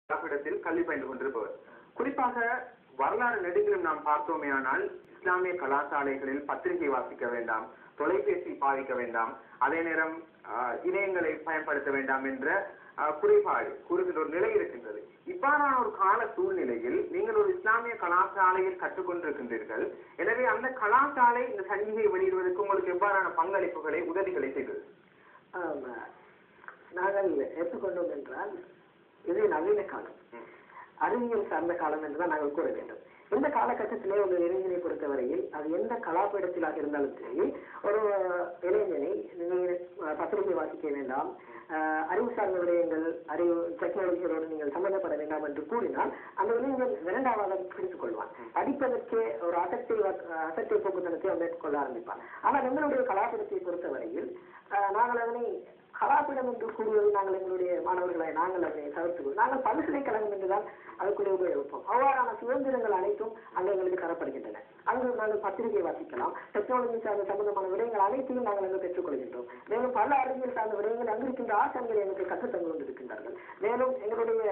இடத்தில் கல்வி பயின்று கொண்டிருப்பவர் குறிப்பாக வரலாறு நெடுங்கிலும் நாம் பார்த்தோமேயானால் இஸ்லாமிய கலாசாலைகளில் பத்திரிகை வாசிக்க வேண்டாம் தொலைபேசி பாவிக்க வேண்டாம் அதே நேரம் ஆஹ், இணையங்களை பயன்படுத்த வேண்டாம் என்ற ஆஹ், குறைபாடு கூறுகின்ற ஒரு நிலை இருக்கின்றது இவ்வாறான ஒரு கால சூழ்நிலையில் நீங்கள் ஒரு இஸ்லாமிய கலாசாலையில் கற்றுக்கொண்டிருக்கின்றீர்கள் எனவே அந்த கலாசாலை இந்த சஞ்சிகையை வெளியிடுவதற்கு உங்களுக்கு எவ்வாறான பங்களிப்புகளை உதவிகளை செய்தது ஆமா. நாங்கள் எடுத்துக்கொண்டோம் என்றால் இது நவீன காலம் அறிவியல் சார்ந்த காலம் என்றுதான் நாங்கள் கூற வேண்டும் இந்த காலகட்டத்திலே ஒரு இளைஞனை பொறுத்தவரையில் அது எந்த கலாபீடத்திலாக இருந்தாலும் சரி ஒரு இளைஞனை நீங்கள் அஹ், பத்திரிகை வாசிக்க வேண்டாம் அஹ், அறிவு சார்ந்த விடயங்கள் அறிவு டெக்னாலஜிகளோடு நீங்கள் சம்பந்தப்பட வேண்டாம் என்று கூறினால் அந்த இளைஞன் இரண்டாவது பிடித்துக் கொள்வான் படிப்பதற்கே ஒரு அசட்டை வ- அசட்டை போக்குத்தனத்தை அவன் மேற்கொள்ள ஆரம்பிப்பான் ஆனால் எங்களுடைய கலாபீடத்தை பொறுத்தவரையில் அஹ், நாங்கள் அதனை கலாபீடம் என்று கூறுவது நாங்கள் எங்களுடைய மாணவர்களை நாங்கள் அதனை தவிர்த்து நாங்கள் பல்கலைக்கழகம் என்றுதான் அதுக்குள்ளே உபயோகிப்போம் அவ்வாறான சுதந்திரங்கள் அனைத்தும் அங்கு எங்களுக்கு தரப்படுகின்றன அங்கு நாங்கள் பத்திரிகை வாசிக்கலாம் டெக்னாலஜி சார்ந்த சம்பந்தமான விடயங்கள் அனைத்தையும் நாங்கள் அங்கு பெற்றுக்கொள்கின்றோம் மேலும் பல அறிவியல் சார்ந்த விடயங்கள் அங்கு இருக்கின்ற ஆசிரியர்கள் எங்களுக்கு கற்றுத்தந்து கொண்டிருக்கின்றார்கள் மேலும் எங்களுடைய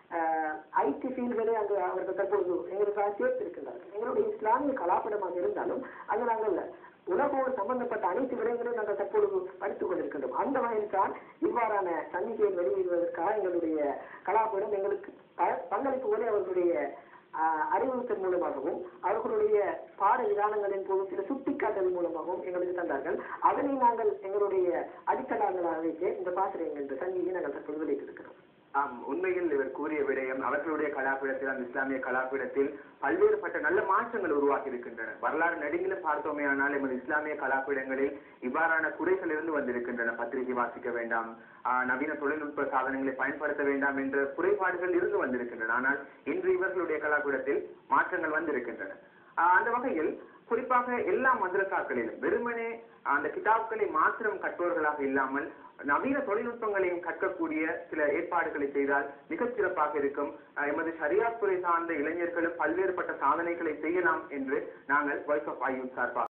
ஐடி ஃபீல்டுகளே அங்கு அவர்கள் தற்பொழுது எங்களுக்காக சேர்த்திருக்கின்றார்கள் எங்களுடைய இஸ்லாமிய கலாபீடமாக இருந்தாலும் அங்கு நாங்கள் உலகோடு சம்பந்தப்பட்ட அனைத்து விடயங்களையும் நாங்கள் தற்பொழுது படித்துக் கொண்டிருக்கின்றோம் அந்த வகையில் தான் இவ்வாறான சந்திப்பை வெளியிடுவதற்காக எங்களுடைய கலாபீடம் எங்களுக்கு ப- பங்களிப்புகளை அவர்களுடைய ஆஹ், அறிவுறுத்தல் மூலமாகவும் அவர்களுடைய பாட விதானங்களின் போது சில சுட்டிக்காட்டல் மூலமாகவும் எங்களுக்கு தந்தார்கள் அதனை நாங்கள் எங்களுடைய அடித்தளங்களாக வைத்து இந்த பாசிரியர் என்ற சங்கியை நாங்கள் தற்போது வெளியிட்டிருக்கிறோம் ஆம் உண்மையில் இவர் கூறிய விடயம் அவர்களுடைய கலாபீடத்தில் அந்த இஸ்லாமிய கலாபீடத்தில் பல்வேறுபட்ட நல்ல மாற்றங்கள் உருவாக்கி இருக்கின்றன வரலாறு நெடுங்கிலும் பார்த்தோமேயானால் எமது இஸ்லாமிய கலாபீடங்களில் இவ்வாறான குறைகள் இருந்து வந்திருக்கின்றன பத்திரிகை வாசிக்க வேண்டாம் ஆஹ், நவீன தொழில்நுட்ப சாதனங்களை பயன்படுத்த வேண்டாம் என்ற குறைபாடுகள் இருந்து வந்திருக்கின்றன ஆனால் இன்று இவர்களுடைய கலாபீடத்தில் மாற்றங்கள் வந்திருக்கின்றன ஆஹ், அந்த வகையில் குறிப்பாக எல்லா மதரசாக்களிலும் வெறுமனே அந்த கிதாப்களை மாத்திரம் கற்பவர்களாக இல்லாமல் நவீன தொழில்நுட்பங்களையும் கற்கக்கூடிய சில ஏற்பாடுகளை செய்தால் மிகச் சிறப்பாக இருக்கும் அஹ் எமது ஷரியாத் துறை சார்ந்த இளைஞர்களும் பல்வேறுபட்ட சாதனைகளை செய்யலாம் என்று நாங்கள் வாய்ஸ் ஆஃப் ஐயூத் சார்பாக